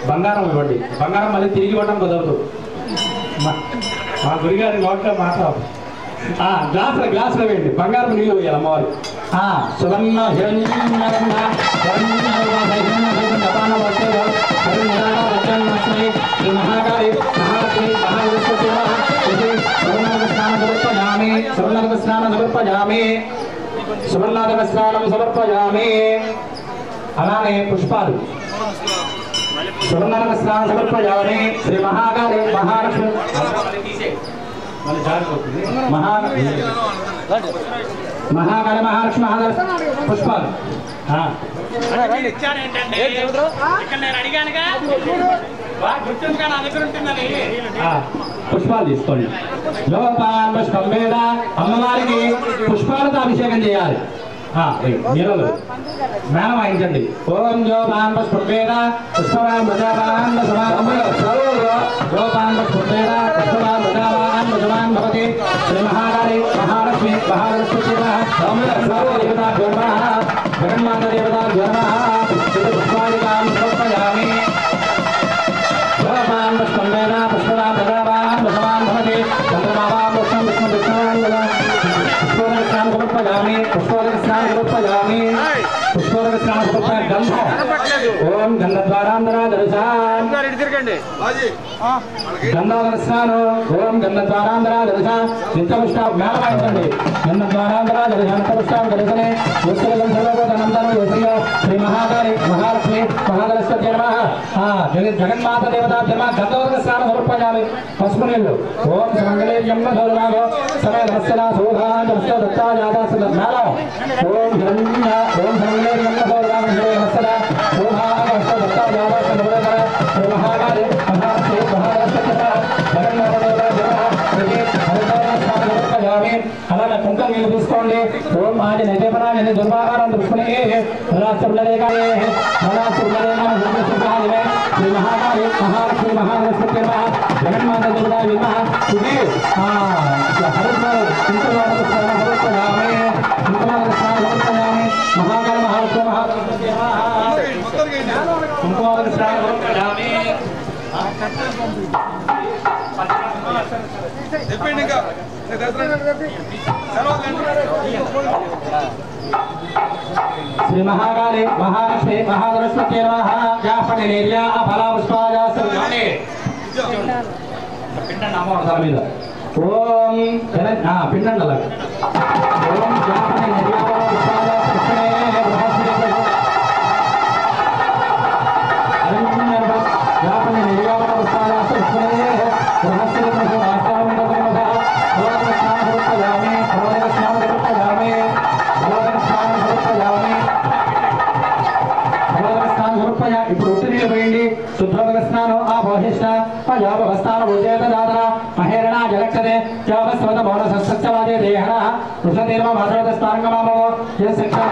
బంగారం ఇవ్వండి బంగారం మళ్ళీ తిరిగి ఇవ్వడం కుదరదు మా- మా గురిగారి నోట్లో మాట ఆ, గ్లాసులు గ్లాసులు వేయండి బంగారం నీళ్ళు వేయాలి అమ్మవారు ఆ, సువర్ణ హిరణ్యవర్ణ, హిరణ్యవర్ణ, సైన్యవర్ణ, జపాన వస్తువు, హరినిరాళ వజ్రాన్నశ్రీ, శ్రీ మహాకాళి, మహాలక్ష్మి, మహావిష్ణుతి నమః. ఇది సువర్ణార్థ స్నానం సమర్పయామి, సువర్ణార్థ స్నానం సమర్పయామి, సువర్ణార్థ స్నానం సమర్పయామి. అలానే పుష్పాలు సువర్ణార్థ స్నానం సమర్పయామి శ్రీ మహాకాళి మహాలక్ష్మి మళ్ళీ జారిపోతుంది. మహా మహాకాళి మహాలక్ష్మి మహాలక్ష్మి పుష్పాలు ఆ. ఇచ్చారేంటండి ఇక్కడ నేను అడిగానుగా బాగా గుర్తుందిగా నా దగ్గర ఉంటుందని ఆ, పుష్పాలు తీసుకోండి లోపాన్ పుష్పం మీద అమ్మవారికి పుష్పాలతో అభిషేకం చేయాలి ఆ, ఏ, నీళ్ళు మేళం వాయించండి ఓం జోపాన్ పుష్పం మీద పుష్పవాన్ ప్రజావాన్ జోపాన్ పుష్పం మీద పుష్పవాన్ ప్రజావాన్ ప్రజవాన్ భవతి శ్రీ మహాకాళి మహాలక్ష్మి మహాలక్ష్మి దేవతా జగన్మాత దేవతా జ్వర పుష్పాలికాం సమర్పయామి భగవాన్ పుష్పంవేద పుష్పవాన్ భగవాన్ భగవాన్ భవతి చంద్రమావాన్ పుష్పం విష్ణు విష్ణువాన్ పుష్పోదక స్నానం సమర్పయామి పుష్పోదక స్నానం సమర్పయామి పుష్పోదక స్నానం సమర్పయ గంధం ఓం గంధద్వారాంధరా దర్శాన్ తిరగండి గంధాధర స్నానం ఓం గంధద్వారాంధరా దర్శ నిత్యపుష్ట మేళ వాయించండి గంధద్వారాంధరా దర్శ నిత్యపుష్ట దర్శనే ఉత్తర నందన యోసయ్య శ్రీ మహాకాళి మహాలక్ష్మి మహాదరస్వతి నమ ఆ జగన్ జగన్మాత దేవత జన్మ గంధోదక స్నానం సమర్పయామి పసుపు నీళ్ళు ఓం సుమంగళే జన్మ సౌరభాగో సమయ నమస్కర శోభా నమస్కార దత్తా జాతా సుందర మేళం ఓం హిరణ్య ఓం సుమంగళే జన్మ సౌరభాగో సమయ నమస్కర శోభా నమస్కార దత్తా జాతా సుందర శ్రీ మహాకాళి మహాలక్ష్మి మహాదరస్వతి నమ జగన్మాత దేవత జన్మ ప్రతి హరితోరణ స్నానం సమర్పయామి అలానే కుంకం నీళ్ళు తీసుకోండి ఓం ఆది నైదేవనాయ దుర్వాహారం దృష్ణే నరాస్తులరేగాయే నరాస్తులరేగాయ దుర్గసుభాయే శ్రీ మహాకాళి మహాలక్ష్మి మహాలక్ష్మి నమః జగన్మాత దుర్గా నమః ఇది ఆ హరిద్వార కుంకుమార్గ స్నానం సమర్పయామి కుంకుమార్గ స్నానం సమర్పయామి మహాకాళి మహాలక్ష్మి మహాలక్ష్మి నమః కుంకుమార్గ స్నానం సమర్పయామి చెప్పండి ఇంకా శ్రీ మహాకాళి మహాలక్ష్మి మహాదరస్వతి నమః జాపణి నిర్య ఫలా పుష్పాయ శ్రీ పిండండి అమ్మవారి తల మీద ఓం జన- ఆ, పిండండి అలాగే ఓం జాపణి నిర్య ఫలా పుష్పాయ కృష్ణే బృహస్పతి జాపణి నిర్య ఫలా పుష్పాయ కృష్ణే బృహస్పతి వాస్తవం భగవత స్నానం సమర్పయామి భగవత స్నానం సమర్పయామి భగవత స్నానం సమర్పయామి భగవత స్నానం సమర్పయ ఇప్పుడు ఉట్టి నీళ్ళు పోయండి శుద్ధోదక స్నానం ఆ బోహిష్ట పజాప స్నానం ఉద్యేత దాదన మహేరణ జలక్షతే జావస్వత భవన సత్సత్యవాదే దేహన వృషదేవ భద్రత స్నానంగమామో ఏ శిక్షా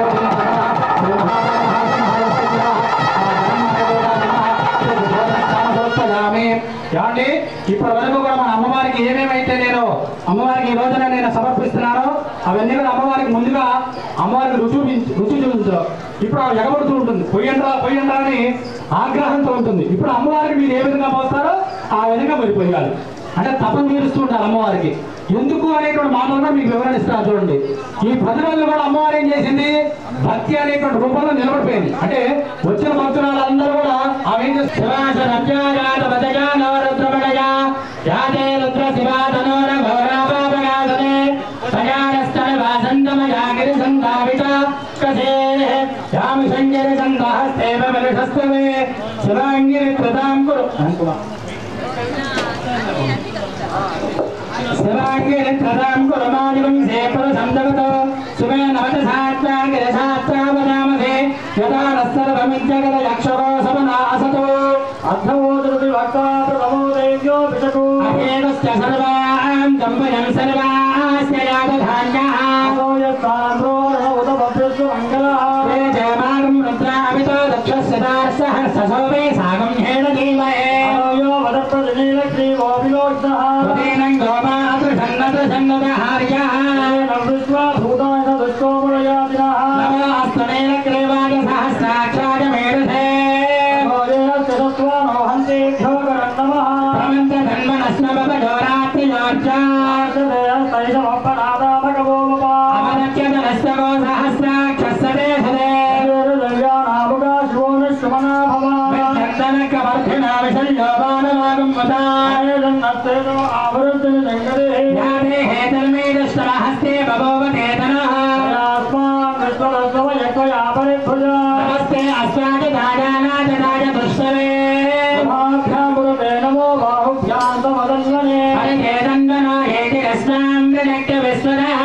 ఏమండి ఇప్పటి వరకు కూడా మన అమ్మవారికి ఏమేమైతే నేను అమ్మవారికి ఈ రోజున నేను సమర్పిస్తున్నానో అవన్నీ కూడా అమ్మవారికి ముందుగా అమ్మవారికి రుచి రుచి చూపించడం ఇప్పుడు ఆవిడ ఎగబడుతూ ఉంటుంది పొయ్యండ్రా పొయ్యండ్రా అని ఆగ్రహంతో ఉంటుంది ఇప్పుడు అమ్మవారికి మీరు ఏ విధంగా పోస్తారో ఆ విధంగా మీరు పొయ్యాలి అంటే తపం తీరుస్తూ ఉంటారు అమ్మవారికి ఎందుకు అనేటువంటి మాటలు కూడా మీకు వివరణ ఇస్తారు చూడండి ఈ పది రోజులు కూడా అమ్మవారు ఏం చేసింది భక్తి అనేటువంటి రూపంలో నిలబడిపోయింది అంటే వచ్చిన భక్తులందరూ కూడా ఆమె ఏం చేస్తారు? శివాస రత్యాజాత వదజా నవరుద్రమణయ యాదే రుద్ర శివాతనోర ఘోరాపాపగాసనే సజారస్తన వాసంతమయాగిరి సంధావిత కసే యామి సంజరి సంధాస్తేవ విరషస్తవే శివాంగిరి కృతాం కురు అనుకుమా శివాంగిరి కృతాం కురమాదివం సేపుర సందగతో సుమే నవత సాత్వాంగిరి సాత్వామనామధే యదా నస్తర్వమిత్యగత యక్షరో సమనా అసతో అర్థమోదృతి వక్తాతు నమోదైవ్యో పిశకు అహేనస్య సర్వాం దంపయం సర్వాస్య యాగధాన్యాః ఉదభ్యస్సు మంగళః జయమాగం రుద్రామితో దక్షస్య దాస్సహ ససోమే సాగం హేణ దీమహే ఉదీనం గోమాదృషన్నదృషన్నదహార్యः నమోऽस्तमेन क्रीवाय सहस्राक्षाय मेरुधे తత్వానో హంతేభ్యో నమః ప్రమంత ధన్మనస్మపజోరాత్రియోర్జా తైలమప్పనాదామకవోమపా అమరత్యదనస్తమో సహస్రాక్షసదే సదే చందనకవర్ధనా విషల్యోపానమాగం వదాయ యాదే హేతల్మేదస్తమహస్తే బభోవతే తనః నమస్తే అస్మాకదాయానాజనాయ దుష్టవే హరికేదంగనాయేతి రస్నాం వినక్య విశ్వరः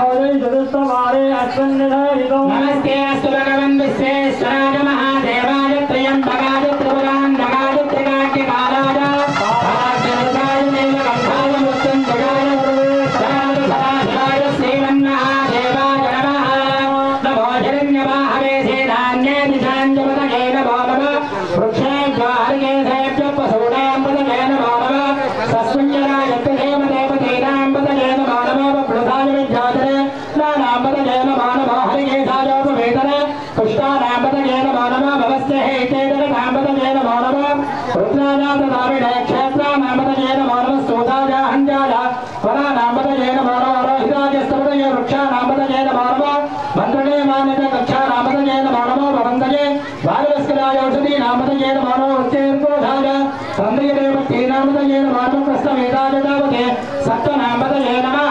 నమస్తే అస్తు భగవన్ విశ్వేశ్వరాయ మహాదేవాయ త్రయంబకాయ త్రిపురాండకాయ త్రికాగ్యకాలాయ పరాశరాయ నీలకంఠాయ మృత్యుంజయాయ సర్వేశ్వరాయ సదాశివాయ శ్రీమన్మహాదేవాయ నమః నమో హిరణ్యవాహవే శ్రీధాన్యే దిశాంజపతయే నమో నమః వృక్షేభ్యో హరికేశేభ్యో పశూనాంపతయే నమో నమః తస్మింజరాయ దేవదేవతీనాంపతయే నమో నమః వృధాయ విద్యాధరే నానాంపతయే నమో నమః హరికేశాయోపవేదనే పుష్టానాంపతయే నమో నమః భవస్య హేతేదర నాంపతయే నమో నమః రుద్రాజాత దావిడే క్షేత్రానాంపతయే నమో నమః స్తోతాయ హంజాయ వరానాంపతయే నమో నమః రోహితాయ స్తవతయే వృక్షానాంపతయే నమో నమః మంత్రణే మానక కక్షానాంపతయే నమో నమః భవంతయే వారవస్కరాయ ఔషధీ నాంపతయే నమో నమః ఉచ్చేర్కోధాయ తంద్రియదేవతీ నాంపతయే నమో నమః కృష్ణవేదాయ దావతే సత్వనాంపతయే నమః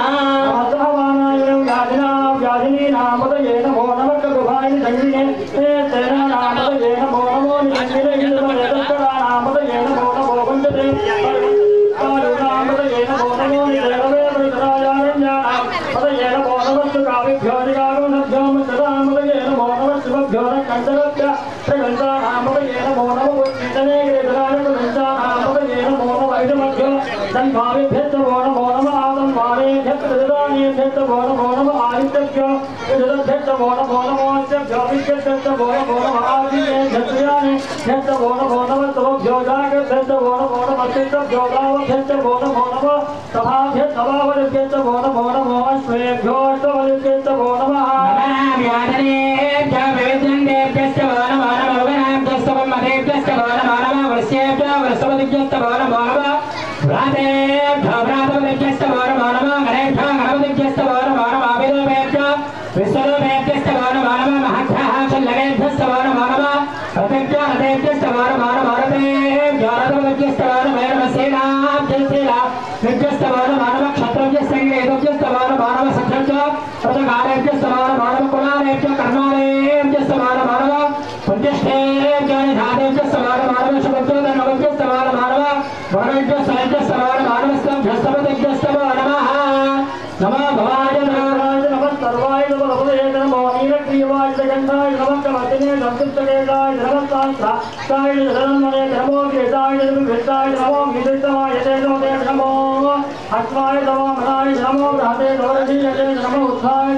నిర్జస్తవాన మానవ క్షత్రజ్ఞ సంగేతజ్ఞస్తవాన మానవ సత్రజ్ఞ ప్రజకారేభ్యస్తవాన మానవ కులారేభ్య కర్మారేభ్యస్తవాన మానవ పుణ్యశ్రేభ్యాని ధాదేభ్యస్తవాన మానవ శుభజ్యోతనవభ్యస్తవాన మానవ వర్ణభ్యస్తవాన మానవ స్తభ్యస్తపతిభ్యస్తవ నమః నమో భవాయ నమః సర్వాయ నమో నమో నీలక్రియవాయ జగన్నాయ నమః కమతినే సంతుష్టకేశాయ నమస్తాయ శరణమనే నమో కేశాయ విష్టాయ నమో విదితమాయ నమో నమో అస్మాయ నమో మనాయ నమో రాతే గౌరవీయతే నమో ఉత్థాయ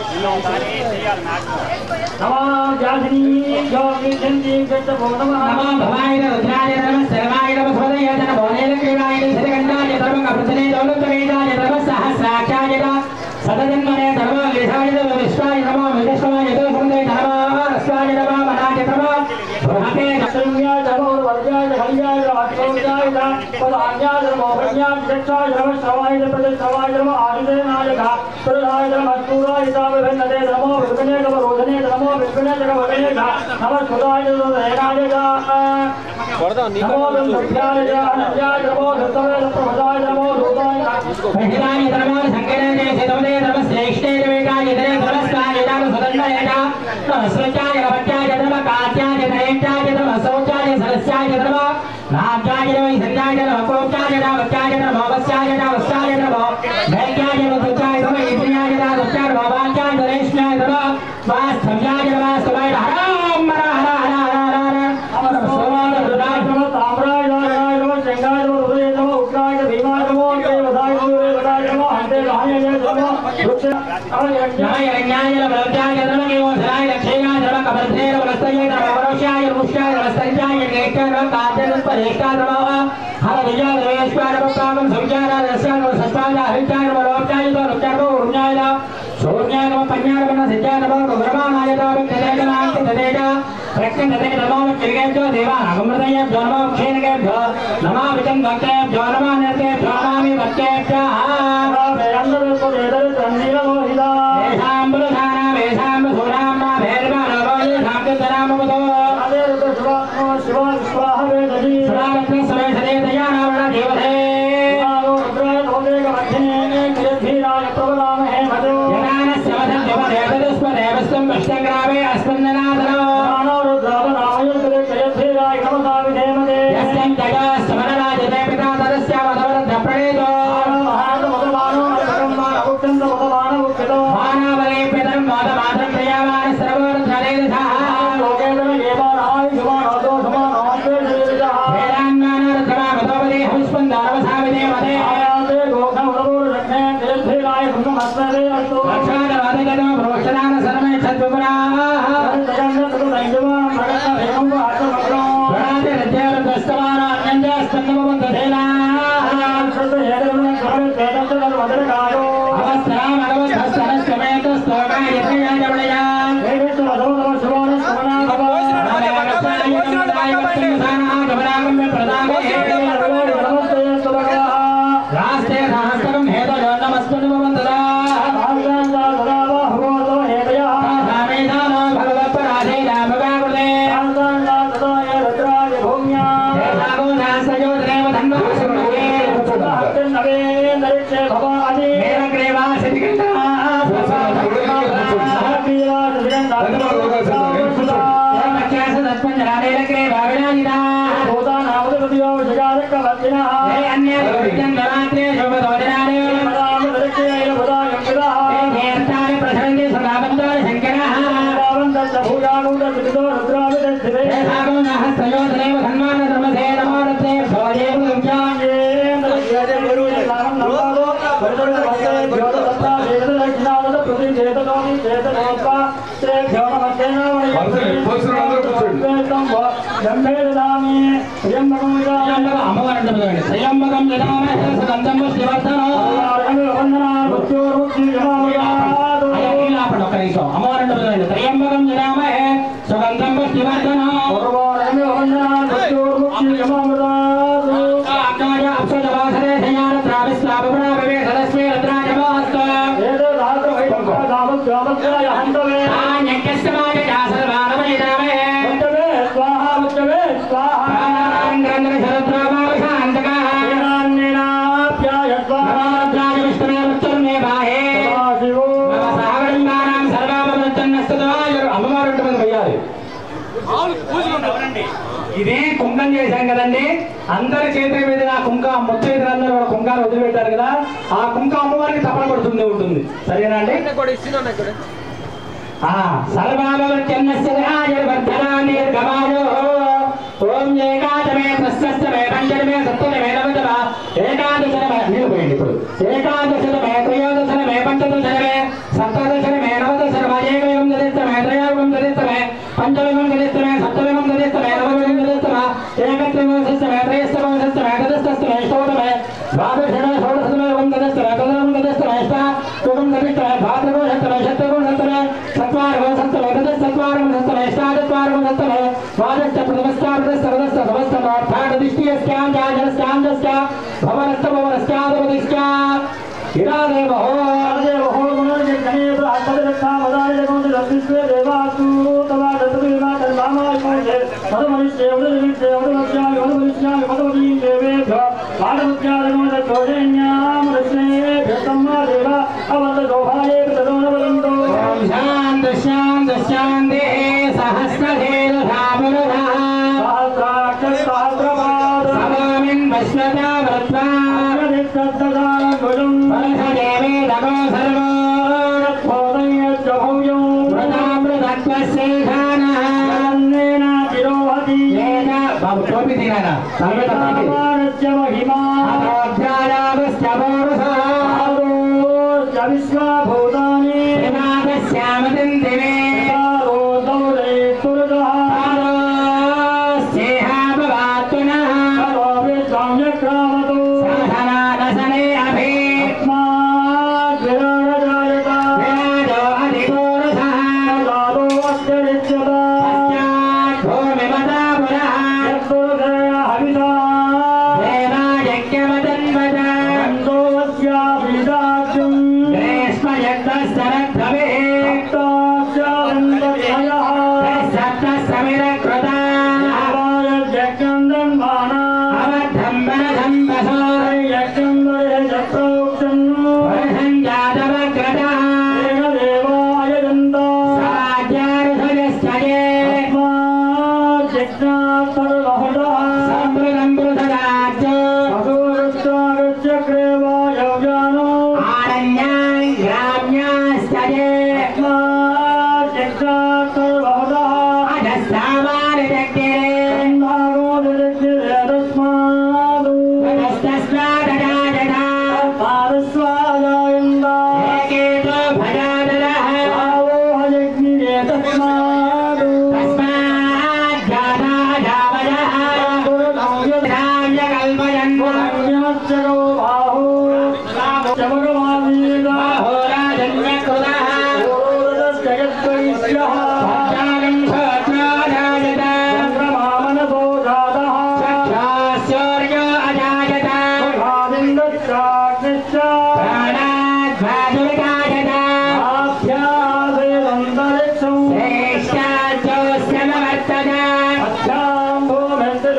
నమో వ్యాధిని యోగి చంది గచ్చభో నమః నమో భవాయ రుద్రాయ నమః శర్వాయ నమః హృదయ నమో నీలక్రీడాయ శరగండాయ ధర్మ కృతనే దౌలతవేదాయ ధర్మ సహస్రాక్షాయ సదజన్మనే ధర్మ విధాయ నమః విశ్వాయ నమో విశ్వాయ దోషందే నమో రస్వాయ నమో మనాయ నమో బృహతే సంజ్ఞాయ నమో వర్గాయ హరియాయ ఆత్మోజ్ఞాయ పదాజ్ఞాయ నమో ప్రజ్ఞాయ చక్షాయ నమో శ్రవాయ ప్రతిశ్రవాయ నమో ఆయుధేనాయ సురాయ నమో స్థూరాయ విభిన్నతే నమో విఘ్నే నమో రోధనే నమో విఘ్నే నమో వదనే నమో సురాయ నమో రేనాయ నమో సత్యాయ అనంత్యాయ నమో ధృతవే ప్రమదాయ నమో రూపాయ ప్రహితాయ ధర్మో సంకరణే సితమదే ధర్మ శ్రేష్ఠే వేగాయ ధరే ధర్మస్కాయ ధర్మ సుదండయ నమస్వచాయ రవచాయ ధర్మ కాత్యాయ ధరేత్యాయ ధర్మ శౌచాయ సరస్యాయ ధర్మ నాట్యాయ ధర్మ సంధ్యాయ ధర్మ కోచాయ ధర్మ వచ్చాయ ధర్మ వస్యాయ ధర్మ వస్యాయ ధర్మ భైక్యాయ ధర్మ దుచాయ ధర్మ ఇంద్రియాయ ధర్మ దుచాయ ధర్మ వాక్యాయ ధరేష్ణాయ ధర్మ వాస్తవ్యాయ ధర్మ స్తవాయ హర హర హర హర హర హర సోమాయ రుద్రాయ నమో తామ్రాయ నమో శంగాయ నమో హృదయ నమో ఉగ్రాయ భీమాయ నమో దేవదాయ నమో దేవదాయ నమో హంతే రాయ నమో వృక్ష న్యాయ న్యాయ బలవ్యాయ ధర్మకేవోధరాయ లక్ష్యాయ ధర్మ కబర్ధేర వనస్తయ ధర్మ వరోష్యాయ వృష్యాయ వనస్తర్యాయ నేత్య ధర్మ కార్య పరేష్ట ధర్మ హర విజయ దేవేశ్వర కామం సంచార రస్యాయ సస్వాయ హరిచాయ వరోష్యాయ ధర్మ ఉర్ణాయ సౌర్యాయ నమ పన్యాయ నమ సిద్ధాయ నమ రుద్రమానాయ నమ తదేజ నాంతి తదేజ ప్రత్యేక నమో చిరిగేభ్యో దేవానాగమృతయేభ్యో నమో క్షీణకేభ్యో నమో విజం భక్తేభ్యో నమో నిర్తేభ్యో నమామి భక్తేభ్యః ఏషాం బుధానా వేషాం బుధూనాం మా భైరవ నమో యేషాం చందనామవదో సదారత్న సమేషదే దయానావణ దేవతే జనానస్య వదం దేవదేవదస్మ దేవస్తం విష్ణగ్రామే అస్మన్ననాదనో యస్యం జగా సమరరాజతే పితా తదస్యావధవరద్ధ ప్రణేతో మానవలే పితరం మోదమాతం ప్రియామాన సర్వోర్ధలేదథా వేదాన్మానరథమా మతోపదే హంస్పందారవసావిదే మతే లక్షాదవాదగతో ప్రోక్షణాన సర్వే సద్విపురాः ప్రణాతి రజ్యారదస్తమాన అన్యంజా స్పందమవంతధేనాः అవస్థరాం అగవద్ధస్తనస్తమేత స్తోకాయ యజ్ఞయాజవళయా రాస్తే సహస్రం హేతయో నమస్మనుభవంతదా సామేధానో భగవత్పరాధే రామగాకృతే దేశాగో నాసయోధనేవ ధన్వాసురుణే మేరగ్రేవా శతికంఠా ఏమఖ్యాస తత్పంజరానేరగ్రేవా వినాజిదా ఏ అన్య విద్యంగరాత్రే శోభదోజనానే ఏ నేర్తాని ప్రసంగి సదాబంధాని శంకరః దేశాగో నాహస్రయోధనేవ ధన్వాన ధర్మసే నమోరత్రే భోజేవ విజ్ఞానే త్రయంబక అమ్మవారంటే త్రయంబకం జనామహే సుగంధం పుష్టివర్ధనో అయ్యలాపండి ఒక్క నిమిషం అమ్మవారంటే త్రయంబకం జనామహే సుగంధం పుష్టివర్ధనో అగ్నాయ అప్సజవాసరే ధయాన త్రావిస్లాభునా వివేక సదస్మే రత్రాజమాస్త జ్ఞాన్యస్యమాయ జాసర్వాణమయదామహే ప్రాణారంగ్రంధ్ర శరద్రామావశాంతకాః నమోద్రాజ విష్ణుమే వృత్తుర్మే బాహే నమ సహగణిమానాం సర్వాపమృత్తన్నస్తదాయురు అమ్మవారు ఉంటుంది వెయ్యాలి ఇదే కుంకం చేశాం కదండి అందరి చేతుల మీద ఆ కుంక ముత్తైదులందరూ కూడా కుంకాలు వదిలిపెట్టారు కదా ఆ కుంక అమ్మవారికి తప్పన పడుతుంది ఉంటుంది సరేనా అండి ఆ సర్వాభవత్యన్నస్యవర్ధనాన్ని గమాయో ఓం ఏకాదమే తస్సస్తమే పంచమే సప్తమే నవదమ ఏకాదశనమే మీరు పోయింది ఇప్పుడు ఏకాదశనమే త్రయోదశనమే పంచదశనమే సప్తదశనమే నవదశనమే ఏకవిగం దరిస్తమే త్రయోగం దరిస్తమే పంచవిగం దరిస్తమే సప్తవిగం దరిస్తమే నవవిగం దరిస్తమే ఏకత్రివంశస్తమే త్రయస్తవంశస్తమే తదస్తస్తమే షోడమే ద్వాదశమే షోడశమే యుగం దరిస్తమే తదనం దరిస్తమే అష్ట యుగం దరిస్తమే భాద్రగోషత్తమే శత్రుగోషత్తమే సత్వారగం సత్తమే తదస్తత్వారగం సత్తమే అష్టాచత్వారగం సత్తమే ద్వాదశ ప్రథమస్థాపదస్త పదస్త సమస్తమార్థాఢ దిష్టియస్యాం జాజనస్యాం భవనస్త భవనస్యాదపదిశ్చ ఇరాదేవ ఓం శాంత శాంత శాంతి సహస్రధేర ధామరధా సమామిన్ వశ్వతా వృత్వా పరసదేవే నమో సర్వో మృతామృతత్వశేషానః ఏన బాబు టోపీ తీరానా తలపై తప్పండి అధ్యాయావశ్చ పౌరుషः విశ్వభూతాని శ్రీనాథశ్యామదంతివే పాదోశ్చేహాపవాత్తునః సాధనానసనే అభి విరాజో అధిపౌరుషः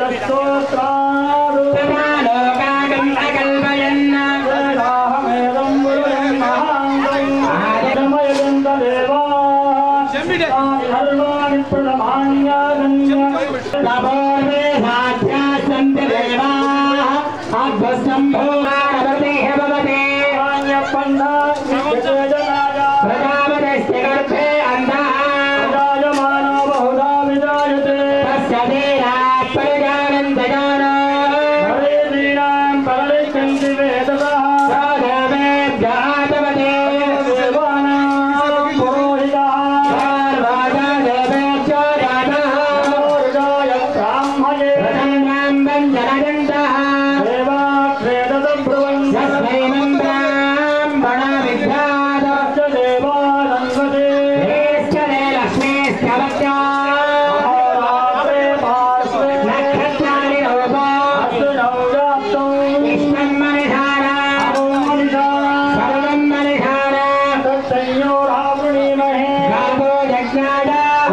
వేదస్తోత్రాలు లోకాగం అకల్పయన్న వేదాహమేదం గురుయం మహాంతం ఆదిమయంత దేవా చెంబిడే. సర్వాణి ప్రమాణ్యాగణ్య తపోర్వే సాధ్యాసంతి దేవాః అద్భుతంభో భారతేహ భవతే ప్రజాపతిస్య గర్భే అంధః తస్య ధీరాः పరిజానంతజానో సోదవేభ్య ఆతవతే సర్వాజాదేవేభ్యో జాతः ప్రసన్నాం వంజనజन्तः యస్మై మంత్రాం బణవిద్యాద దేశ్చరే లక్ష్మీశ్చ వత్యా నక్షత్రాణి రూపా విశ్వం మనిధార సర్వం మనిధార గావో యజ్ఞాయ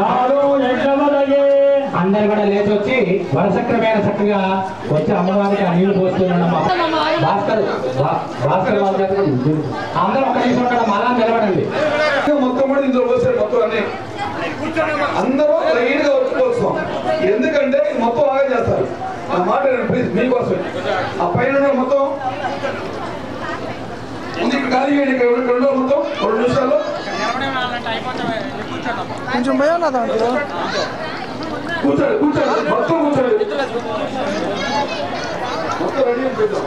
అందరు కూడా లేచి వచ్చి వరుస క్రమేణ చక్కగా వచ్చి అమ్మవారికి ఆ నీళ్లు పోస్తున్నాడమ్మా భాస్కర్ భా- భాస్కర్ వాళ్ళ చేత కూడా నీళ్లు. అందరూ ఒక నిమిషం ఇక్కడ మళ్ళా నిలబడండి మొత్తం కూడా ఇందులో పోసారు మొత్తం అన్ని అందరూ లైన్ గా వచ్చుకోవచ్చు ఎందుకంటే ఇది మొత్తం ఆగా చేస్తారు నా మాట ప్లీజ్ మీకోసం ఆ పైన ఉన్న మొత్తం ఉంది ఇక్కడ ఖాళీ చేయండి ఇక్కడ ఇక్కడ ఉన్న మొత్తం రెండు నిమిషాలు నిలబడి వాళ్ళంటే అయిపోతే కూర్చోండి కొంచెం భయం నా దాంట్లో కూర్చోండి కూర్చోండి మొత్తం కూర్చోండి మొత్తం రెడీ అని పెట్టాం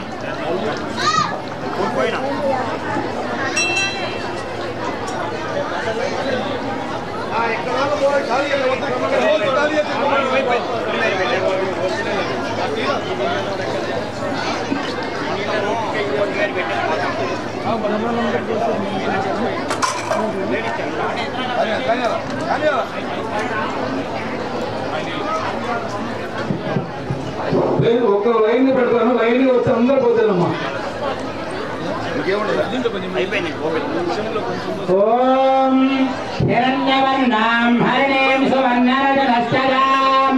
లేదు ఒక లైన్ పెడతాను లైన్ వచ్చి అందరు పోతానమ్మా ఓం హిరణ్యవర్ణాం హరిణీం సువర్ణరజనశ్చరాం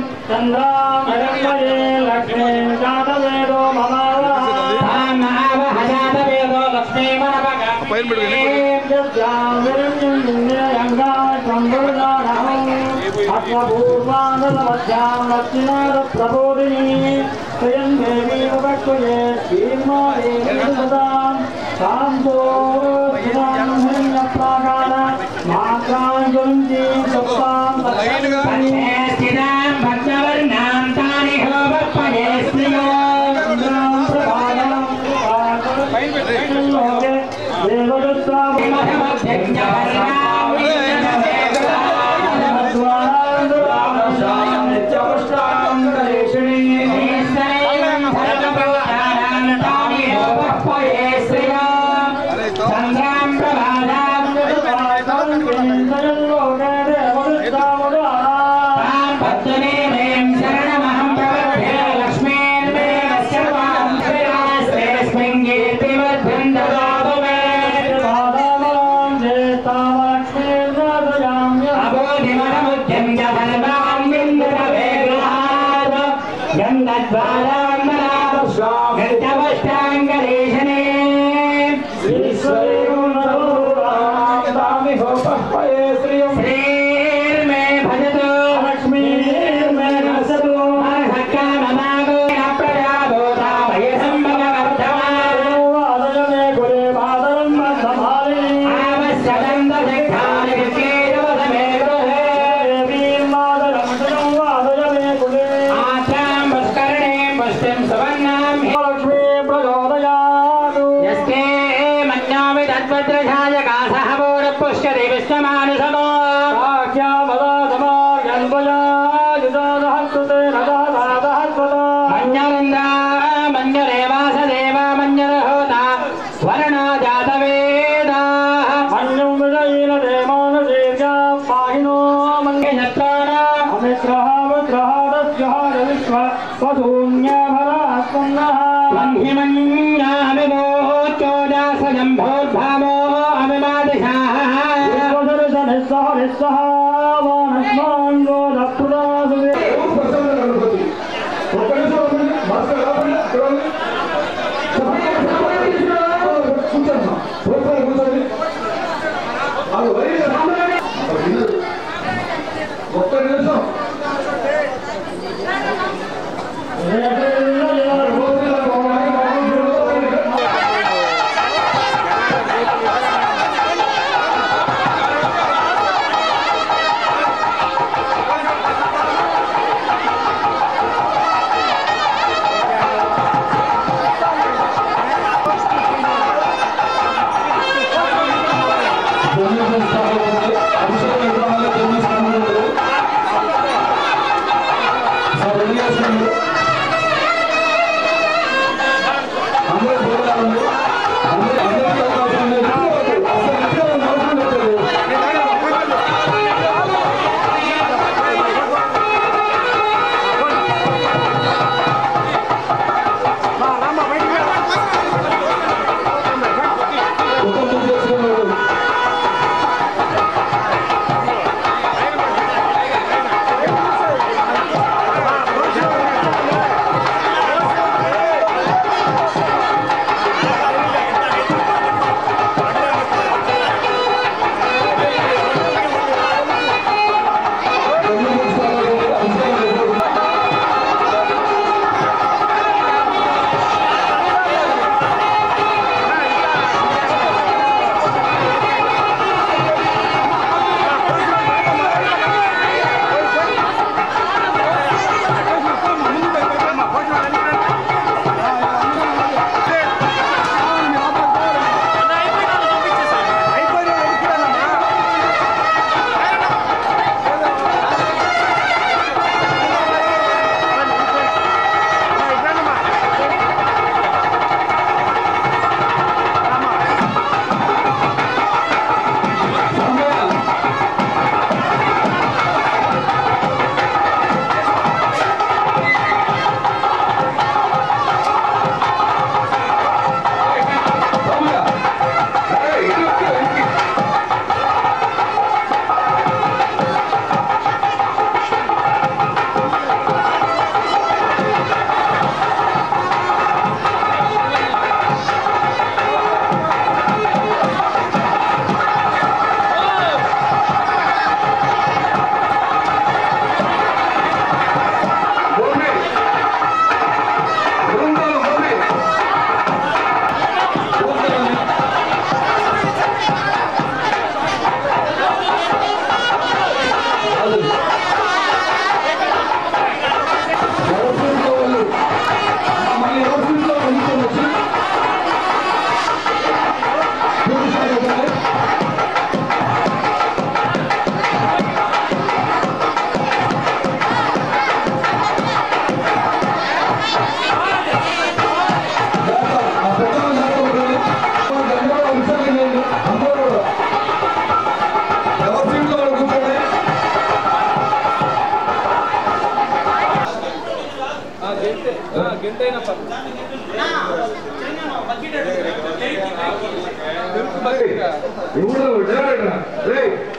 తామావహజాతవేదో పైన పెట్టుకో, లక్ష్మీమనపగ ప్రబోధిని స్వయం దేవీ ఉపక్షయే శ్రీమాం శాంతో ప్రాకార మాత్రాంజలి సప్తాం స్థితాం భక్తవర్ణాం తాని హోమపయే శ్రియో సంగ్రాం ప్రభాదాం పద్మనేమేం శరణమహం ప్రపద్యే లక్ష్మీర్మేవ సర్వాం శ్రేయస్మిన్ కీర్తివర్ధన్ దదాతు మే అబోధిమనముద్యం చ సర్వాం విందవేగ్రహాద గంధద్వారాం నరాపుష్పాం గంధవష్టాంగరేషనే శ్రీర్మే భజతు హర్షకామనాగో ప్రజాభూత వయసంభవవర్ధమాన ఆవశ్యకందశక్తానికేయవసమే గృహే ఆత్రాం పుష్కరణీం పుష్టిం సువర్ణాం లక్ష్మీ ప్రచోదయాదు యస్తే మన్యామి తద్వజ్రశాయ కాసః పూరపుష్యతి విశ్వమానుషమో మన్యరింద్ర మన్యరేవాస దేవ మన్యరహోత వర్ణో జాతవేదా మన్హిమన్యామిమోచోదాసజంభోర్భామో అభిమాదిశాః ఎవరు ప్రసన్న గణపతి ఎవడో నిలబడరా రే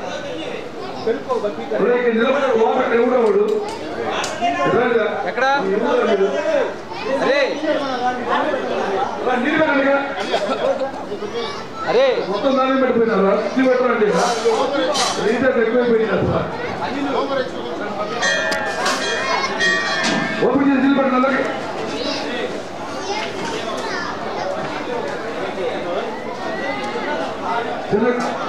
రే నిలబడ లోపల ఎవడో వాడు ఎక్కడ ఎవడో అరే నిలబడండిగా అరే మొత్తం దాన్ని పెట్టిపోయినారా ఇది పెట్టండి రీసెంట్ ఎక్కువైపోయింది సార్ ఓపెన్ చేసి నిలబెట్టండి అలాగే చిన్న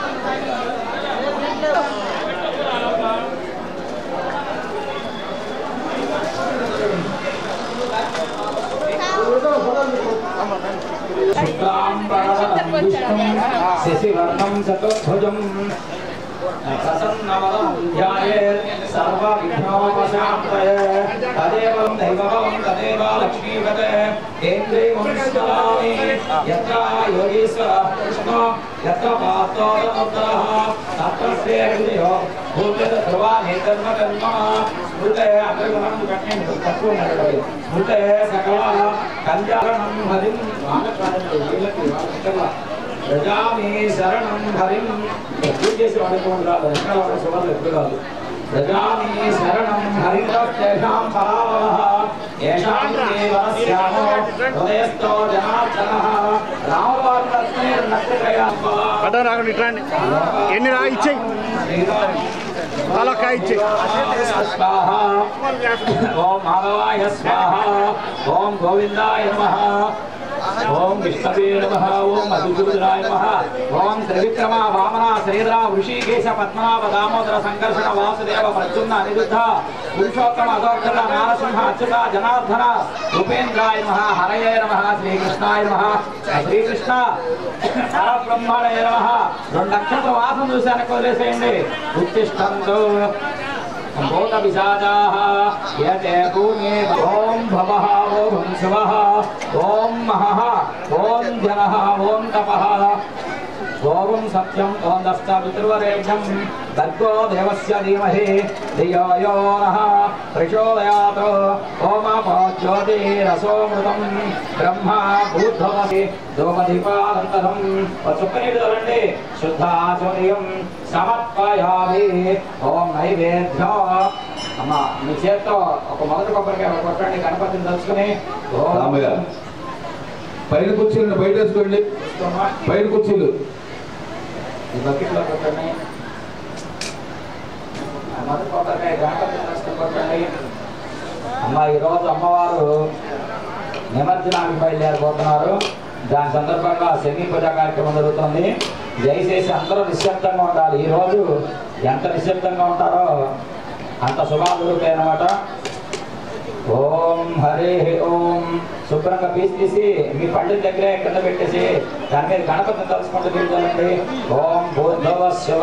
శశివర్ణం చతుర్భుజం ప్రసన్నవదం ధ్యాయేత్ సర్వవిఘ్నోపశాంతయే తదేవం దైవవం తదేవ లక్ష్మీపతే కేంద్రీయం స్మరామి యత్ర యోగీశ్వర కృష్ణో యత్ర పాత్రోదముద్రః తత్ర శ్రేయో భూమిద ధ్రువాని ధర్మ కర్మ స్మృతే అగ్రగమనం కట్టిన తక్కువ నడవదు స్మృతే సకల కళ్యాణం హరిం వానకాలంలో వీళ్ళకి వాళ్ళ ప్రజామి శరణం హరిం పూజ చేసి వాడుకోండి రాదు ఎక్కడ వాడే సువర్లు ఎప్పుడు కాదు ప్రజామి శరణం హరితేషాం పరావరః ఏషాం దేవస్యామో హృదయస్థో జనార్దనః రామవార్తస్మే నక్షత్రయా పడ్డా రాకండి ఇట్లా ఎన్ని రా ఇచ్చేయి స్వాహ ఓం మాధవాయ స్వాహ ఓం గోవిందాయ నమ ఓం విష్ణవే నమ ఓం మధుసూదనాయ నమ ఓం త్రివిక్రమ వామన శ్రీధర వృషికేశ పద్మనాభ దామోదర సంకర్షణ వాసుదేవ ప్రద్యుమ్న అనిరుద్ధ పురుషోత్తమ అధోక్షర నారసింహ అచ్యుత జనార్దన ఉపేంద్రాయ నమ హరయే నమ శ్రీకృష్ణాయ నమ శ్రీకృష్ణ పరబ్రహ్మణయ నమ రెండు నక్షత్ర వాసం చూశాను వదిలేసేయండి ఉత్తిష్టంతో భూత పిశాచాః యతే భూమే ఓం భవః ఓం శివః ఓం మహః ఓం జనః ఓం తపః ఓం సత్యం ఓం దష్ట పితృవరేణ్యం భర్గో దేవస్య ధీమహి ధియో యో నః ప్రచోదయాత్ ఓమాపో జ్యోతిరసోమృతం బ్రహ్మ భూద్భవతి ధూమదీపానంతరం చుక్కనీడు తోలండి శుద్ధాచర్యం సమర్పయామి ఓం నైవేద్యం అమ్మ మీ చేత్తో ఒక మొదటి కొబ్బరికాయ ఒక కొట్టండి గణపతిని తలుచుకుని ఓం రామయ్య పైన కుర్చీలను బయట వేసుకోండి బయట కుర్చీలు ఈ బకెట్లో కొట్టండి ఆ మొదటి కొబ్బరికాయ గణపతిని తలుచుకుని కొట్టండి అమ్మ ఈరోజు అమ్మవారు నిమజ్జనానికి బయలుదేరిపోతున్నారు దాని సందర్భంగా శని పూజ కార్యక్రమం జరుగుతుంది దయచేసి అందరూ నిశ్శబ్దంగా ఉండాలి ఈ రోజు ఎంత నిశ్శబ్దంగా ఉంటారో అంత శుభాలు దొరుకుతాయి అన్నమాట ఓం హరే ఓం శుభ్రంగా పీసి తీసి మీ పండిత దగ్గరే కింద పెట్టేసి దాని మీద గణపతిని తలుచుకుంటూ తిరుగుతానండి ఓం భూర్భవ శివ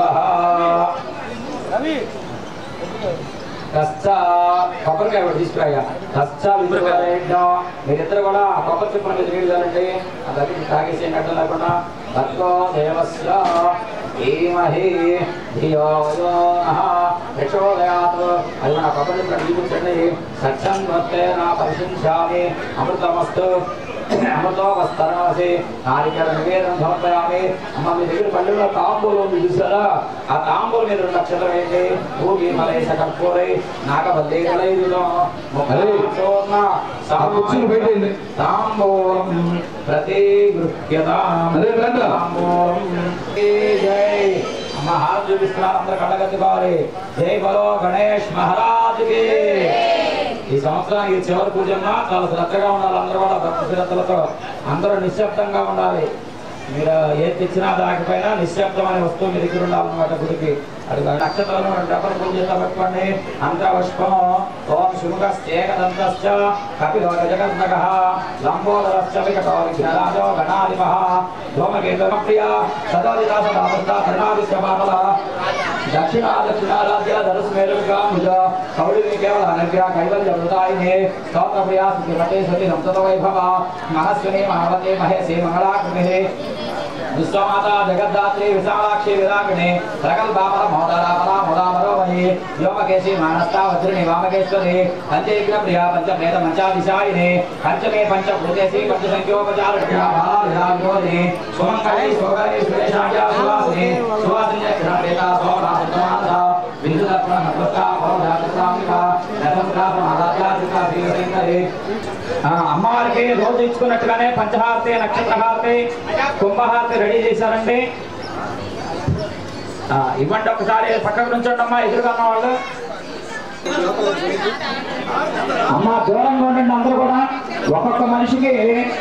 కష్ట కొబ్బరికాయ ఒకటి తీసుకురాయ్యా కష్ట విద్యురేడ్డం మీరిద్దరు కూడా ఆ కొబ్బరి చెప్పుల మీద నీళ్ళండి ఆ దగ్గరికి తాగేసి గడ్డ లేకుండా భర్గో దేవస్య ధీమహి ధియో యో నః ప్రచోదయాత్ అది నా కొబ్బరి చెప్పులు చూపించండి సత్యం వస్తే నా పరిశించామి అమృతమస్తు అమృతో వస్తరాసి నారికేల నివేదనం సమర్పయామి అమ్మ మీ దగ్గర పల్లెల్లో తాంబూలం ఉంది చూసారా ఆ తాంబూలం మీద రెండు నక్షత్రం ఏంటి భూమి మలేశ కర్పూరై నాగబల్లి కలైరులో అరే. చూర్ణ ఆ కుర్చీలు బయట వేయండి. తాంబూలం ప్రతి గృహ్యతాం అరే, రండి. తాంబూలం జై అమ్మ హారం చూపిస్తున్నారు అందరు కళ్ళగద్దుకోవాలి జై బలో గణేష్ మహారాజుకి ఈ సంవత్సరం ఈ చివరి పూజమ్మ చాలా శ్రద్ధగా ఉండాలి అందరూ కూడా భక్తి శ్రద్ధలతో అందరూ నిశ్శబ్దంగా ఉండాలి మీరు ఏది తెచ్చినా దాకపోయినా నిశ్శబ్దం అనే వస్తువు మీ దగ్గర ఉండాలన్నమాట గుడికి అది నక్షత్రాలు డబ్బలు పూజ చేస్తా పెట్టుకోండి అంతపుష్పం ఓం శుభగస్యేకదంతశ్చ కపిలో గజగంధక లంబోదరశ్చ వికటో విఘ్నరాజో గణాధిప ధూమకేతు ప్రియ సదాదితా సదాభృత కరుణాదిత్య బాబల దక్షిణ దక్షిణారాధ్య ధనుసు మేలుగా భుజ కౌళిని కేవల అనగ్ర కైవల్య వృతాయినే స్తోత్ర ప్రియా స్థితి మతే సతి సంతత వైభవ మనస్విని మహావతే మహేశే మంగళాకృతి విశ్వమాత జగద్ధాత్రి విశాలాక్షి విరాగిణి ప్రగల్భామర మోదరామర ముదామరోమణి వ్యోమకేశి మానస్తా వజ్రిణి వామకేశ్వరి పంచైగ్ర ప్రియ పంచ ప్రేత మంచాదిశాయిని పంచమే పంచ భూతేసి పంచ సంఖ్యోపచారి సుమంగళి శోభరి సురేషాయ సువాసిని సువాసిని క్షణప్రేత సోమనాథ బిందుదత్మ నమస్క భవదాత్రామిక నమస్కార మహారాజాధిక శ్రీశంకరి ఆ, అమ్మవారికి రోజు ఇచ్చుకున్నట్టుగానే పంచహారతి నక్షత్రహారతి కుంభహారతి రెడీ చేశారండి ఆ, ఇవ్వండి ఒకసారి పక్కకు నుంచండి అమ్మా ఎదురుగా ఉన్న వాళ్ళు అమ్మ దూరంగా ఉండండి అందరూ కూడా ఒక్కొక్క మనిషికి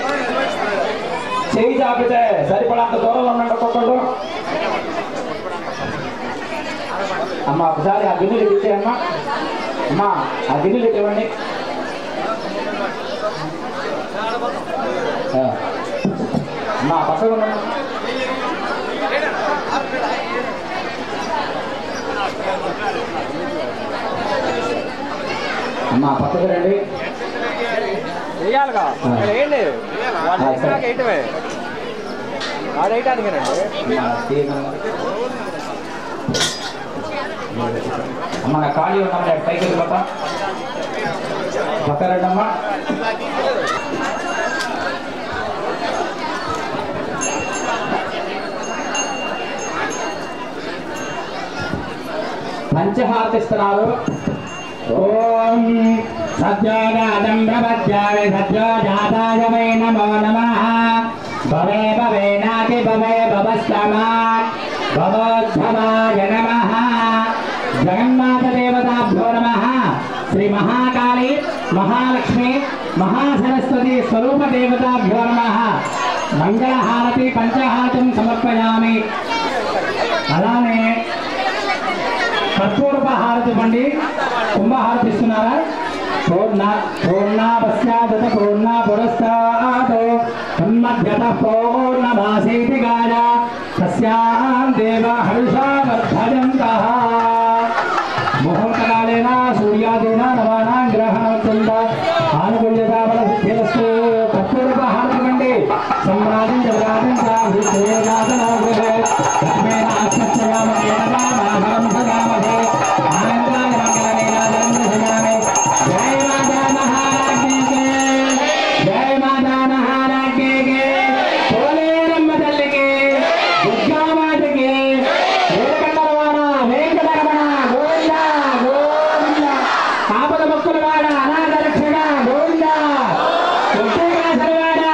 చేయి చాపితే సరిపడంత దూరంలో ఉండండి ఒక్కొక్కళ్ళు అమ్మ ఒకసారి ఆ గిన్నెలు ఇచ్చేయమ్మా అమ్మా ఆ గిన్నెలు ఇవ్వండి ఆ. అమ్మా పక్కకు ఉండండి అమ్మా పక్కకు రండి వేయాలిగా ఇక్కడ వేయండి వాడు వేసినాక వేయటమే వాడు వేయటానికి అమ్మా, తీయగలరా? అమ్మ నా ఖాళీ ఉన్నాం పైకి వెళ్ళిపోతా పక్క రండమ్మా పంచహారతి ఇస్తున్నారు ఓం సత్యోజాతం ప్రపద్యామి సత్యోజాతాయ వై నమో నమః భవే భవేనాతి భవే భవస్తమాత్ భవోద్భవాయ నమః జగన్న మహాసరస్వతి స్వరూప దేవతాభ్యో నమః మంగళహారతి పంచహారతం సమర్పయామి అలానే కర్పూరప హారతి పండి కుంభహారతి ఇస్తున్నారా పూర్ణ పూర్ణాపశ్చాదత పూర్ణ పురస్తాదో మధ్యత పూర్ణమాసేతి గాయ తస్యాం దేవ హర్షా వర్ధయంతః ముహూర్తకాలేన సూర్యాదేన నవానాం గ్రహణవత్యంత ఆనుకూల్యతాబల సిద్ధిరస్తు కర్పూరప హారతికండి సమ్రాజం జవరాజం చాభిషేకాసనాగృహే లక్ష్మేన ఆశ్చర్యామహే నమామహం సదామహే ఆనందాయ మంగళనీరాజనం దశయామి జయ మాతా మహారాజ్ఞే కే జయ మాతా మహారాజ్ఞే కే పోలేరమ్మ తల్లికి దుర్గామాతకి వేదకండరవాణ వెంకటరమణ గోవింద గోవింద ఆపద భక్తుల వాడ అనాథ రక్షణ గోవింద ఉత్తేకాసరవాడ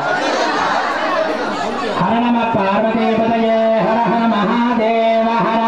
హర నమ పార్వతీపతయే హర హర మహాదేవ హర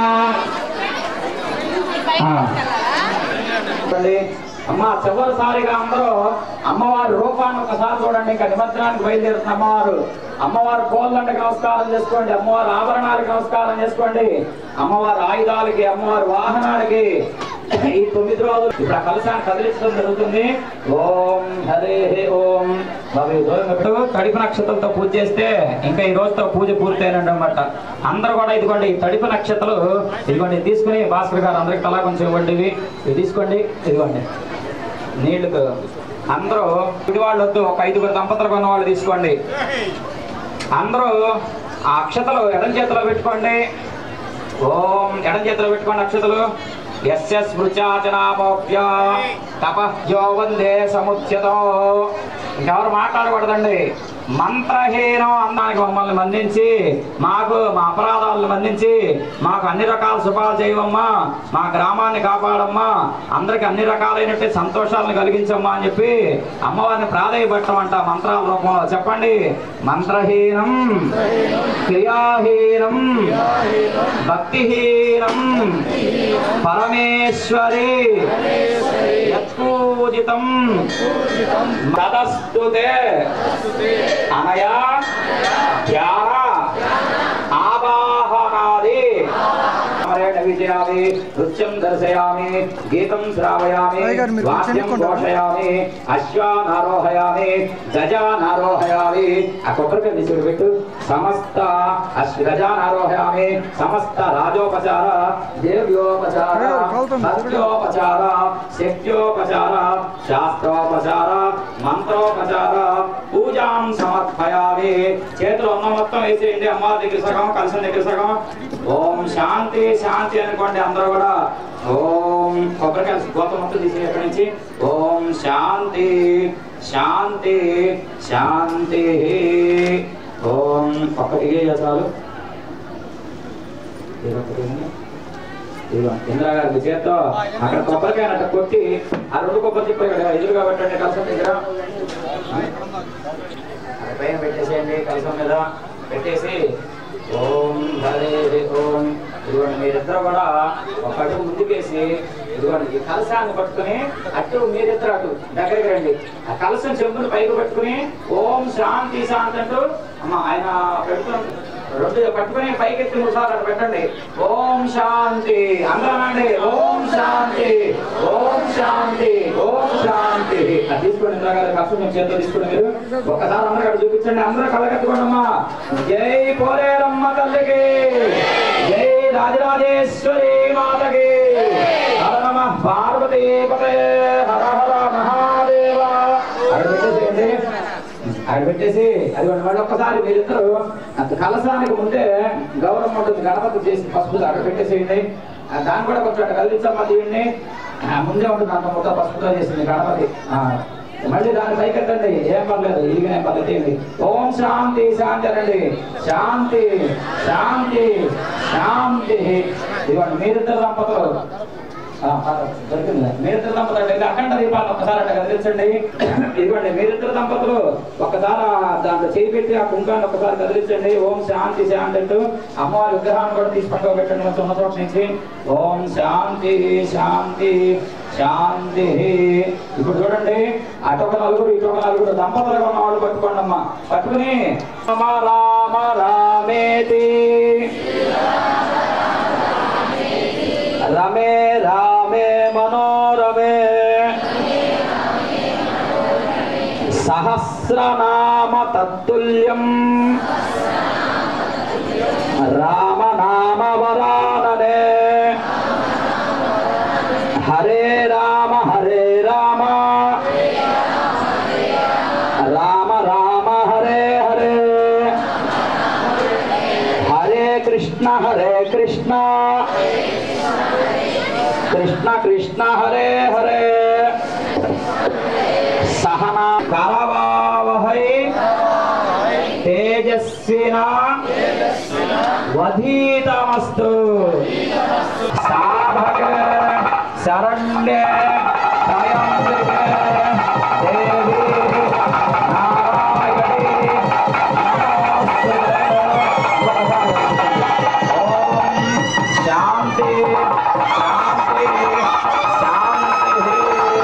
ఆ. చూడండి అమ్మ చివరిసారిగా అందరూ అమ్మవారి రూపాన్ని ఒకసారి చూడండి ఇంకా నిమజ్జనానికి బయలుదేరుతున్న అమ్మవారు అమ్మవారు కోళ్ళంటకి నమస్కారం చేసుకోండి అమ్మవారి ఆభరణాలకి నమస్కారం చేసుకోండి అమ్మవారి ఆయుధాలకి అమ్మవారి వాహనాలకి ఈ తొమ్మిది రోజులు ఇప్పుడు ఆ కలశాన్ని కదిలించడం జరుగుతుంది ఓం హరే ఓం బాబు దూరంగా పెట్టు తడిపు నక్షత్రంతో పూజ చేస్తే ఇంకా ఈ రోజుతో పూజ పూర్తయినట్టు అనమాట అందరూ కూడా ఇదిగోండి ఈ తడిపు నక్షత్రాలు ఇదిగోండి ఇది తీసుకుని భాస్కర్ గారు అందరికి తలా కొంచెం ఇవ్వండి ఇవి ఇవి తీసుకోండి ఇదిగోండి నీళ్లు అందరూ ఇది వాళ్ళు వద్దు ఒక ఐదుగురు దంపతులు కొన్న వాళ్ళు తీసుకోండి అందరూ ఆ అక్షతలు ఎడం చేతిలో పెట్టుకోండి ఓం ఎడం చేతిలో పెట్టుకోండి అక్షతలు ఎస్య స్మృచాచనామోప్య తపస్యో వందే సముచ్యతో ఇంకెవరు మాట్లాడకూడదండి మంత్రహీనం అన్నానికి మమ్మల్ని మందించి మాకు మా అపరాధాలను మందించి మాకు అన్ని రకాల శుభాలు చేయవమ్మా మా గ్రామాన్ని కాపాడమ్మా అందరికి అన్ని రకాలైనటువంటి సంతోషాలను కలిగించమ్మా అని చెప్పి అమ్మవారిని ప్రాధాయపడటం మంత్రాల రూపంలో చెప్పండి మంత్రహీనం క్రియాహీనం భక్తిహీనం పరమేశ్వరి యత్పూజితం తదస్తుతే అనయా ధ్యాన ఆవాహనాది సమరేణ విజయామి నృత్యం దర్శయామి గీతం శ్రావయామి వాద్యం ఘోషయామి అశ్వానారోహయామి గజానారోహయామి ఆ కొబ్బరికాయ తీసుకుని పెట్టు సమస్త అశ్వ గజానారోహయామి సమస్త రాజోపచార దేవ్యోపచార భక్త్యోపచార శక్త్యోపచార శాస్త్రోపచార మంత్రోపచార పూజాం సమర్పయామి చేతులు ఉన్న మొత్తం వేసేయండి అమ్మవారి దగ్గర సగం కలిసిన దగ్గర సగం ఓం శాంతి శాంతి అనుకోండి అందరూ కూడా ఓం కొబ్బరికాయ గోతం మొత్తం తీసి అక్కడి నుంచి ఓం శాంతి శాంతి శాంతి ఓం ఒక్కటిగే చాలు ఇందిరా గారి చేత్తో అక్కడ కొబ్బరికాయ అట్ట కొట్టి ఆ రెండు కొబ్బరి చెప్పి ఇక్కడ ఎదురుగా పెట్టండి కలసం దగ్గర అక్కడ పైన పెట్టేసేయండి కలసం మీద పెట్టేసి ఓం హరే ఓం ఇదిగోండి మీరిద్దరు కూడా ఒక అడుగు ముందుకేసి ఇదిగోండి ఈ కలశాన్ని పట్టుకుని అటు మీరిద్దరు అటు దగ్గరికి రండి ఆ కలశం చెంబుని పైకి పట్టుకుని ఓం శాంతి శాంతి అంటూ అమ్మ ఆయన పెడుతున్న రెండు పట్టుకుని పైకెత్తి మూడు సార్లు అటు పెట్టండి ఓం శాంతి అందరానండి ఓం శాంతి ఓం శాంతి ఓం శాంతి అది తీసుకోండి ఇందిరా గారి కష్టం మేము చేతితో తీసుకోండి మీరు ఒకసారి అందరూ అక్కడ చూపించండి అందరూ కళ్ళకెత్తుకోండి అమ్మా జై పోలేరమ్మ తల్లికి జై రాజరాజేశ్వరి మాతకి హర నమ పార్వతీ పతే హర హర మహాదేవ అక్కడ పెట్టేసేయండి అక్కడ పెట్టేసి అది మళ్ళీ ఒక్కసారి మీరిద్దరు అంత కలసానికి ముందే గౌరవం ఉంటుంది గణపతి చేసి పసుపు అక్కడ పెట్టేసేయండి ఆ దాన్ని కూడా కొంచెం అక్కడ కదిలించమ్మా దీన్ని ఆ ముందే ఉంటుంది అంత మొత్తం పసుపుతో చేసింది గణపతి ఆ, మళ్ళీ దాన్ని పైకెత్తండి ఏం పర్లేదు ఇది ఏం పర్లేదు తీయండి. ఓం శాంతి శాంతి అనండి శాంతి శాంతి శాంతి ఇదిగోండి మీరిద్దరు దంపతులు ఆ, దొరికిందా మీరిద్దరు దంపతులు అంటే అఖండ దీపాలను ఒక్కసారి అట్లా కదిలించండి ఇదిగోండి మీరిద్దరు దంపతులు ఒక్కసారి ఆ దాంట్లో చేయి పెట్టి ఆ కుంకాన్ని ఒక్కసారి కదిలించండి ఓం శాంతి శాంతి అంటూ అమ్మవారి విగ్రహాన్ని కూడా తీసి పక్కకు పెట్టండి కొంచెం ఉన్న చోట నుంచి ఓం శాంతి శాంతి శాంతి ఇప్పుడు చూడండి అటు ఒక నలుగురు ఇటు ఒక నలుగురు దంపతులుగా ఉన్న వాళ్ళు పట్టుకోండి అమ్మా పట్టుకుని రామ రామ రామేతి రమే రామే మనోరమే సహస్రనామ తత్తుల్యం రామనామ వరాననే హరే రామ హరే రామ రామ రామ హరే హరే హరే కృష్ణ హరే కృష్ణ కృష్ణ కృష్ణ హరే హరే సహనా కరవావహై తేజస్విన వధీతమస్తు సాధక శరణ్య త్రయంబకే దేవి నారాయణి నమోస్తుతే. ఓం శాంతి శాంతి శాంతి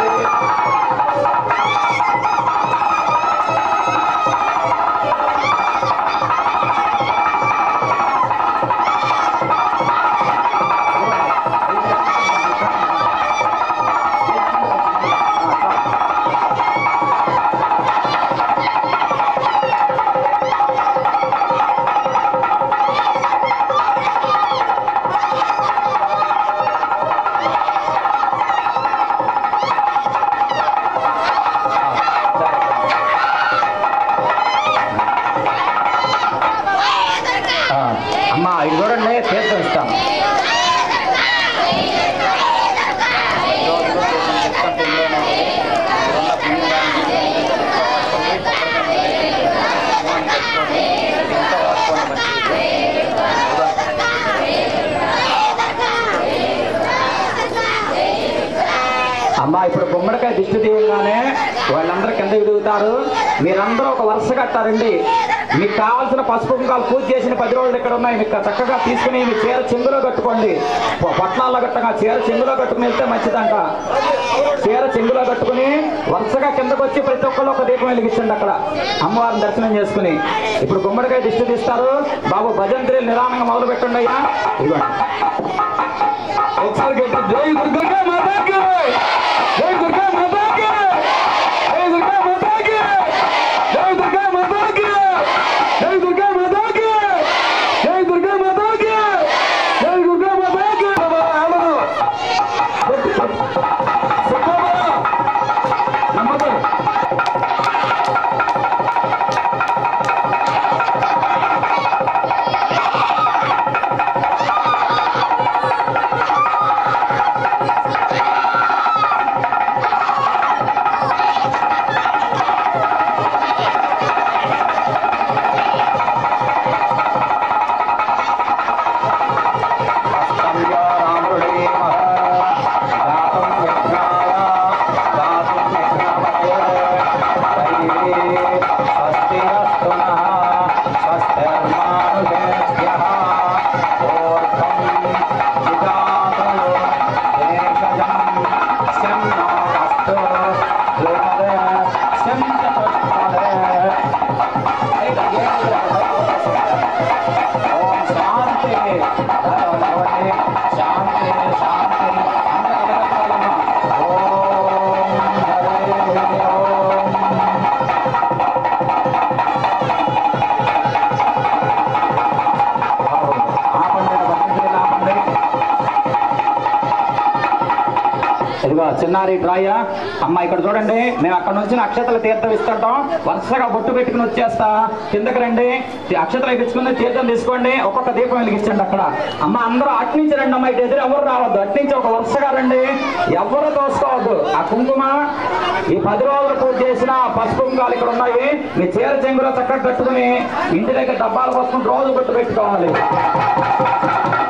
ఆ, అమ్మా ఇది చూడండి తీర్థం ఇస్తాం అమ్మా ఇప్పుడు గుమ్మడికాయ దిష్టి తీయగానే వాళ్ళందరూ కింద దిగుతారు మీరందరూ ఒక వరుస కట్టారండి మీకు కావాల్సిన పసుపు కుంకాలు పూజ చేసిన పది రోజులు ఇక్కడ ఉన్నాయి మీకు చక్కగా తీసుకుని మీ చీర చెంగులో కట్టుకోండి పొ- పొట్లాల్లో కట్టగా చీర చెంగులో కట్టుకుని వెళ్తే మంచిదంట చీర చెంగులో కట్టుకుని వరుసగా కిందకు వచ్చి ప్రతి ఒక్కళ్ళు ఒక దీపం వెలిగించండి అక్కడ అమ్మవారిని దర్శనం చేసుకుని ఇప్పుడు గుమ్మడికాయ దిష్టి తీస్తారు బాబు భజంత్రి నిదానంగా మొదలు పెట్టండి అయ్యా ఇదిగోండి ఒకసారి గట్టి జై దుర్గా మాతాకి జై దుర్గా మాతాకి జై దుర్గా మాతాకి జై దుర్గా మాతాకి జై దుర్గా మాతాకి జై దుర్గా మాతాకి జై దుర్గా మాతాకి బాబా ఆడదు సుబ్బమ్మ నమ్మదు ఇదిగో చిన్నారి డ్రాయ అమ్మ ఇక్కడ చూడండి మేము అక్కడ నుంచి అక్షతల తీర్థం ఇస్తుంటాం వరుసగా బొట్టు పెట్టుకుని వచ్చేస్తా కిందకి రండి ఈ అక్షతలు ఇప్పించుకుని తీర్థం తీసుకోండి ఒక్కొక్క దీపం వెలిగించండి అక్కడ అమ్మ అందరూ అటు నుంచి రండి అమ్మ ఇటు ఎదురు ఎవరు రావద్దు అటు నుంచి ఒక వరుసగా రండి ఎవరు తోసుకోవద్దు ఆ కుంకుమ ఈ పది రోజులు పూజ చేసిన పసుపు కుంకాలు ఇక్కడ ఉన్నాయి మీ చీర చెంగులో చక్కగా కట్టుకుని ఇంటి దగ్గర డబ్బాలు పోసుకుని రోజు బొట్టు పెట్టుకోవాలి